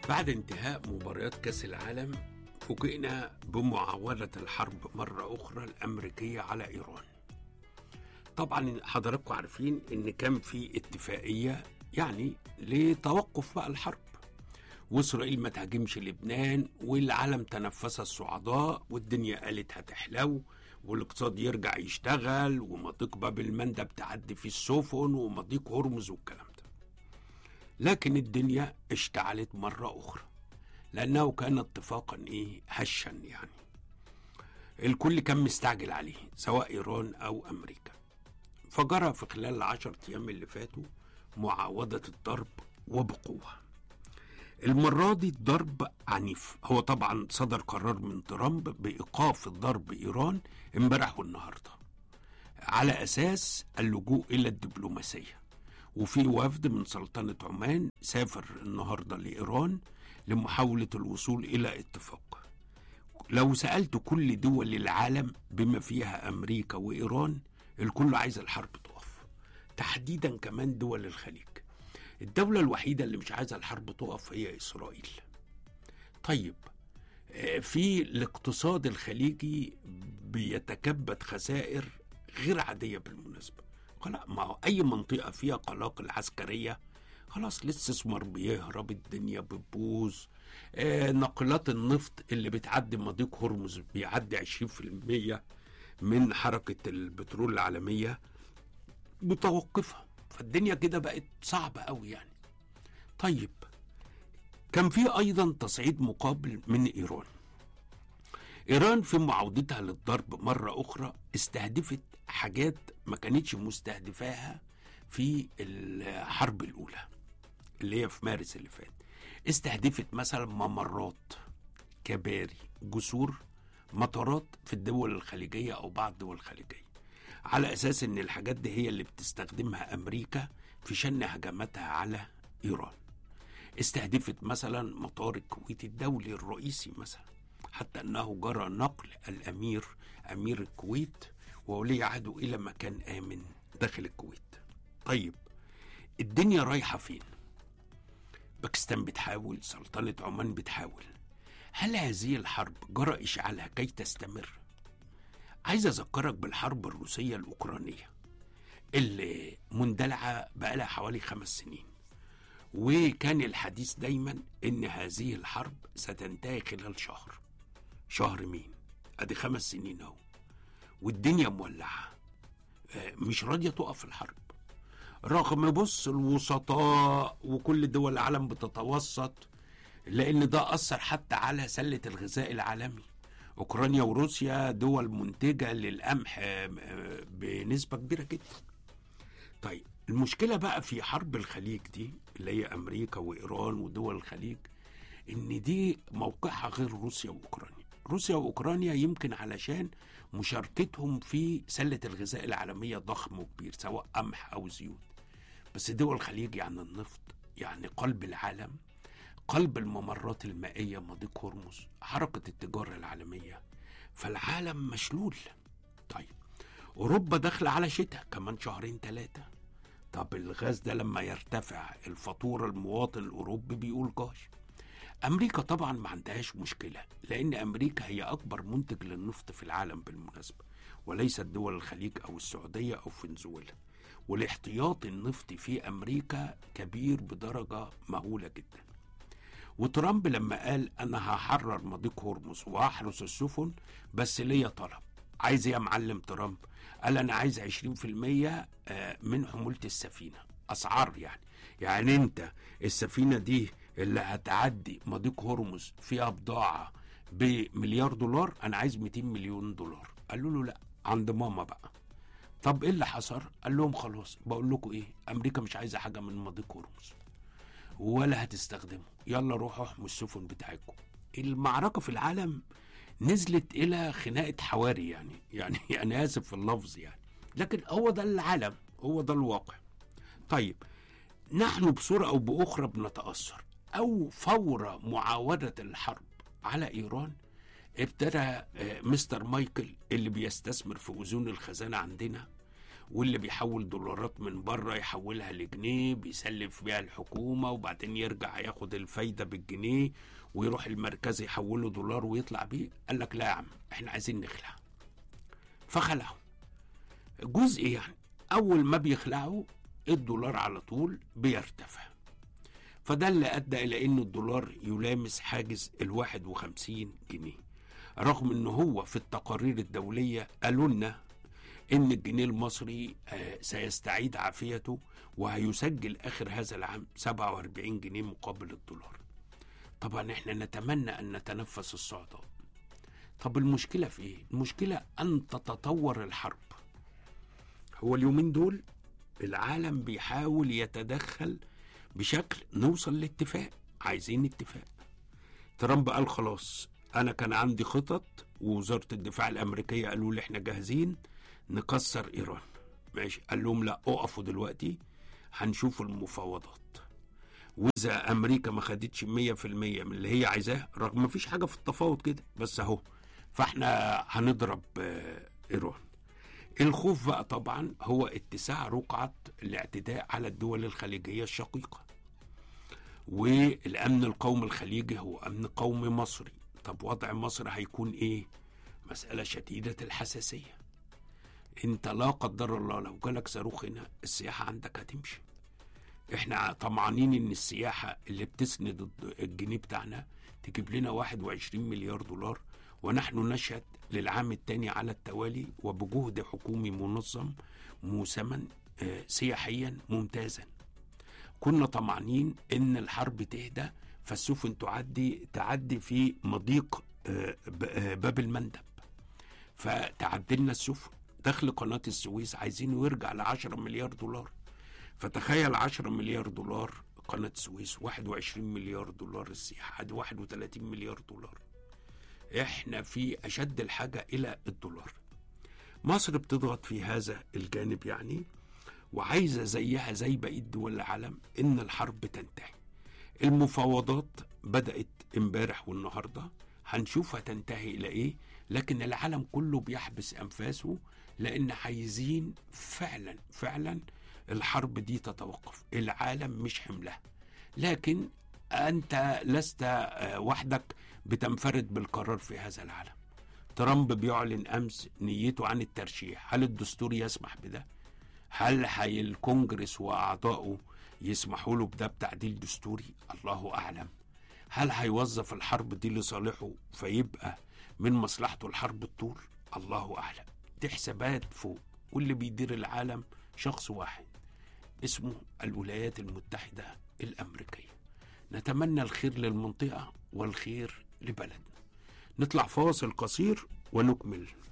بعد انتهاء مباريات كأس العالم فوجئنا بمعاودة الحرب مرة أخرى الأمريكية على إيران طبعا حضراتكم عارفين إن كان في اتفاقية يعني لتوقف بقى الحرب وإسرائيل ما تهاجمش لبنان والعالم تنفس الصعداء والدنيا قالت هتحلو والاقتصاد يرجع يشتغل ومضيق باب المندب تعدي فيه السفن ومضيق هرمز والكلام ده لكن الدنيا اشتعلت مرة أخرى لأنه كان اتفاقا إيه هشا يعني الكل كان مستعجل عليه سواء إيران أو أمريكا فجرى في خلال العشر أيام اللي فاتوا معاودة الضرب وبقوة المرة دي الضرب عنيف هو طبعا صدر قرار من ترامب بإيقاف الضرب إيران امبارح والنهاردة على أساس اللجوء إلى الدبلوماسية وفي وفد من سلطنة عمان سافر النهاردة لإيران لمحاولة الوصول إلى اتفاق لو سألت كل دول العالم بما فيها أمريكا وإيران الكل عايز الحرب تقف تحديدا كمان دول الخليج الدولة الوحيدة اللي مش عايزة الحرب تقف هي إسرائيل طيب آه، في الاقتصاد الخليجي بيتكبد خسائر غير عادية بالمناسبة لا ما هو أي منطقة فيها قلاقل عسكرية خلاص الاستثمار بيهرب الدنيا بتبوظ آه نقلات النفط اللي بتعدي مضيق هرمز بيعدي 20% من حركة البترول العالمية متوقفة فالدنيا كده بقت صعبة قوي يعني طيب كان في أيضا تصعيد مقابل من إيران إيران في معاودتها للضرب مرة أخرى استهدفت حاجات ما كانتش مستهدفاها في الحرب الأولى اللي هي في مارس اللي فات استهدفت مثلا ممرات كباري جسور مطارات في الدول الخليجية أو بعض الدول الخليجية على أساس أن الحاجات دي هي اللي بتستخدمها أمريكا في شن هجماتها على إيران استهدفت مثلا مطار الكويت الدولي الرئيسي مثلا حتى أنه جرى نقل الأمير أمير الكويت وولي عهده إلى مكان آمن داخل الكويت طيب الدنيا رايحة فين باكستان بتحاول سلطنة عمان بتحاول هل هذه الحرب جرى إشعالها كي تستمر؟ عايز أذكرك بالحرب الروسية الأوكرانية اللي مندلعة بقالها حوالي خمس سنين وكان الحديث دايما إن هذه الحرب ستنتهي خلال شهر شهر مين؟ أدي خمس سنين أهو والدنيا مولعة آه، مش راضية تقف الحرب رغم بص الوسطاء وكل دول العالم بتتوسط لان ده اثر حتى على سله الغذاء العالمي اوكرانيا وروسيا دول منتجه للقمح آه، آه، بنسبه كبيره جدا طيب المشكله بقى في حرب الخليج دي اللي هي امريكا وايران ودول الخليج ان دي موقعها غير روسيا واوكرانيا روسيا واوكرانيا يمكن علشان مشاركتهم في سله الغذاء العالميه ضخم وكبير سواء قمح او زيوت بس دول الخليج يعني النفط يعني قلب العالم قلب الممرات المائيه مضيق هرمز حركه التجاره العالميه فالعالم مشلول طيب اوروبا داخله على شتاء كمان شهرين ثلاثه طب الغاز ده لما يرتفع الفاتوره المواطن الاوروبي بيقول جاش امريكا طبعا ما عندهاش مشكله لان امريكا هي اكبر منتج للنفط في العالم بالمناسبه وليست دول الخليج او السعوديه او فنزويلا والاحتياط النفطي في امريكا كبير بدرجه مهوله جدا وترامب لما قال انا هحرر مضيق هرمز وهحرس السفن بس ليا طلب عايز ايه يا معلم ترامب قال انا عايز 20% آه، من حمولة السفينة اسعار يعني يعني انت السفينة دي اللي هتعدي مضيق هرمز فيها بضاعة بمليار دولار انا عايز 200 مليون دولار قالوا له لا عند ماما بقى طب ايه اللي حصل قال لهم خلاص بقول لكم ايه امريكا مش عايزه حاجه من مضيق هرمز ولا هتستخدمه يلا روحوا احموا السفن بتاعتكم المعركه في العالم نزلت الى خناقه حواري يعني يعني انا اسف في اللفظ يعني لكن هو ده العالم هو ده الواقع طيب نحن بصوره او باخرى بنتاثر او فور معاوده الحرب على ايران ابتدى آه، مستر مايكل اللي بيستثمر في اذون الخزانه عندنا واللي بيحول دولارات من بره يحولها لجنيه بيسلف بيها الحكومة وبعدين يرجع ياخد الفايدة بالجنيه ويروح المركز يحوله دولار ويطلع بيه قال لك لا يا عم احنا عايزين نخلع فخلعوا جزء يعني اول ما بيخلعوا الدولار على طول بيرتفع فده اللي ادى الى ان الدولار يلامس حاجز ال 51 جنيه رغم ان هو في التقارير الدوليه قالوا لنا ان الجنيه المصري آه، سيستعيد عافيته وهيسجل اخر هذا العام 47 جنيه مقابل الدولار طبعا احنا نتمنى ان نتنفس الصعداء طب المشكله في ايه المشكله ان تتطور الحرب هو اليومين دول العالم بيحاول يتدخل بشكل نوصل لاتفاق عايزين اتفاق ترامب قال خلاص انا كان عندي خطط ووزاره الدفاع الامريكيه قالوا لي احنا جاهزين نكسر ايران ماشي قال لهم لا اقفوا دلوقتي هنشوف المفاوضات واذا امريكا ما خدتش 100% من اللي هي عايزاه رغم ما فيش حاجه في التفاوض كده بس اهو فاحنا هنضرب آه، ايران الخوف بقى طبعا هو اتساع رقعة الاعتداء على الدول الخليجية الشقيقة والأمن القومي الخليجي هو أمن قومي مصري طب وضع مصر هيكون إيه؟ مسألة شديدة الحساسية انت لا قدر الله لو جالك صاروخ هنا السياحة عندك هتمشي احنا طمعانين ان السياحة اللي بتسند الد- الجنيه بتاعنا تجيب لنا 21 مليار دولار ونحن نشهد للعام الثاني على التوالي وبجهد حكومي منظم موسما آه، سياحيا ممتازا كنا طمعانين ان الحرب تهدى فالسفن تعدي تعدي في مضيق آه، ب- آه، باب المندب فتعدلنا السفن دخل قناة السويس عايزينه يرجع ل 10 مليار دولار فتخيل 10 مليار دولار قناة السويس 21 مليار دولار السياحة دي 31 مليار دولار احنا في اشد الحاجة الى الدولار مصر بتضغط في هذا الجانب يعني وعايزة زيها زي بقية دول العالم ان الحرب تنتهي المفاوضات بدأت امبارح والنهاردة هنشوف هتنتهي الى ايه لكن العالم كله بيحبس انفاسه لان عايزين فعلا فعلا الحرب دي تتوقف العالم مش حملها لكن انت لست آه، وحدك بتنفرد بالقرار في هذا العالم ترامب بيعلن امس نيته عن الترشيح هل الدستور يسمح بده هل هي الكونجرس واعضائه يسمحوا له بده بتعديل دستوري الله اعلم هل هيوظف الحرب دي لصالحه فيبقى من مصلحته الحرب الطول الله اعلم دي حسابات فوق واللي بيدير العالم شخص واحد اسمه الولايات المتحده الامريكيه نتمنى الخير للمنطقه والخير لبلدنا نطلع فاصل قصير ونكمل